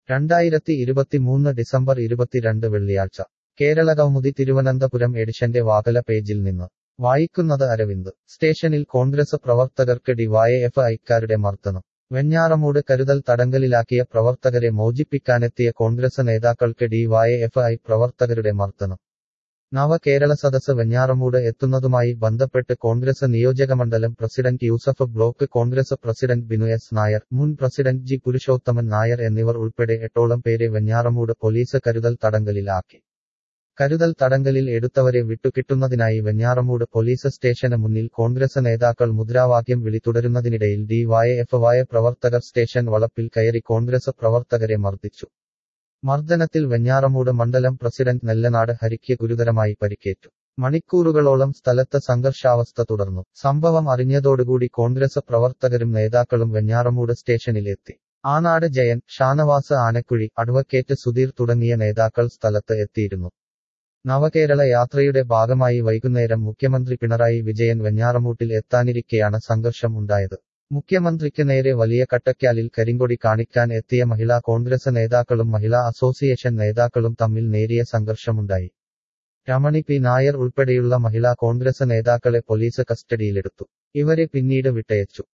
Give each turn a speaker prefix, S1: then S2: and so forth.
S1: രണ്ടായിരത്തി ഇരുപത്തിമൂന്ന് ഡിസംബർ ഇരുപത്തിരണ്ട് വെള്ളിയാഴ്ച കേരളകൗമുദി തിരുവനന്തപുരം എഡിഷന്റെ വാകല പേജിൽ നിന്ന് വായിക്കുന്നത് അരവിന്ദ് സ്റ്റേഷനിൽ കോൺഗ്രസ് പ്രവർത്തകർക്ക് ഡിവൈഎഫ് ഐക്കാരുടെ മർദ്ദനം വെഞ്ഞാറമൂട് കരുതൽ തടങ്കലിലാക്കിയ പ്രവർത്തകരെ മോചിപ്പിക്കാനെത്തിയ കോൺഗ്രസ് നേതാക്കൾക്ക് ഡിവൈഎഫ് ഐ പ്രവർത്തകരുടെ മർദ്ദനം നവകേരള സദസ് വെഞ്ഞാറമൂട് എത്തുന്നതുമായി ബന്ധപ്പെട്ട് കോൺഗ്രസ് നിയോജകമണ്ഡലം president Yusuf block Congress president Binu S Nair മുൻ പ്രസിഡന്റ് ജി പുരുഷോത്തമൻ നായർ എന്നിവർ ഉൾപ്പെടെ എട്ടോളം പേരെ വെഞ്ഞാറമൂട് പോലീസ് കരുതൽ തടങ്കലിലാക്കി കരുതൽ തടങ്കലിൽ എടുത്തവരെ വിട്ടുകിട്ടുന്നതിനായി വെഞ്ഞാറമൂട് പോലീസ് സ്റ്റേഷന് മുന്നിൽ കോൺഗ്രസ് നേതാക്കൾ മുദ്രാവാക്യം വിളി തുടരുന്നതിനിടയിൽ ഡിവൈഎഫ് വായ പ്രവർത്തകർ സ്റ്റേഷൻ വളപ്പിൽ കയറി കോൺഗ്രസ് പ്രവർത്തകരെ മർദ്ദിച്ചു മർദ്ദനത്തിൽ വെഞ്ഞാറമൂട് മണ്ഡലം പ്രസിഡന്റ് നെല്ലനാട് ഹരിക്ക് ഗുരുതരമായി പരിക്കേറ്റു മണിക്കൂറുകളോളം സ്ഥലത്ത് സംഘർഷാവസ്ഥ തുടർന്നു സംഭവം അറിഞ്ഞതോടുകൂടി കോൺഗ്രസ് പ്രവർത്തകരും നേതാക്കളും വെഞ്ഞാറമൂട് സ്റ്റേഷനിലെത്തി ആനാട് ജയൻ ഷാനവാസ് ആനക്കുഴി അഡ്വക്കേറ്റ് സുധീർ തുടങ്ങിയ നേതാക്കൾ സ്ഥലത്ത് എത്തിയിരുന്നു നവകേരള യാത്രയുടെ ഭാഗമായി വൈകുന്നേരം മുഖ്യമന്ത്രി പിണറായി വിജയൻ വെഞ്ഞാറമൂട്ടിൽ എത്താനിരിക്കെയാണ് സംഘർഷം ഉണ്ടായത് മുഖ്യമന്ത്രിക്ക് നേരെ വലിയ കട്ടയ്ക്കാലിൽ കരിങ്കൊടി കാണിക്കാൻ എത്തിയ മഹിളാ കോൺഗ്രസ് നേതാക്കളും മഹിളാ അസോസിയേഷൻ നേതാക്കളും തമ്മിൽ നേരിയ സംഘർഷമുണ്ടായി രമണി പി നായർ ഉൾപ്പെടെയുള്ള മഹിളാ കോൺഗ്രസ് നേതാക്കളെ പോലീസ് കസ്റ്റഡിയിലെടുത്തു ഇവരെ പിന്നീട് വിട്ടയച്ചു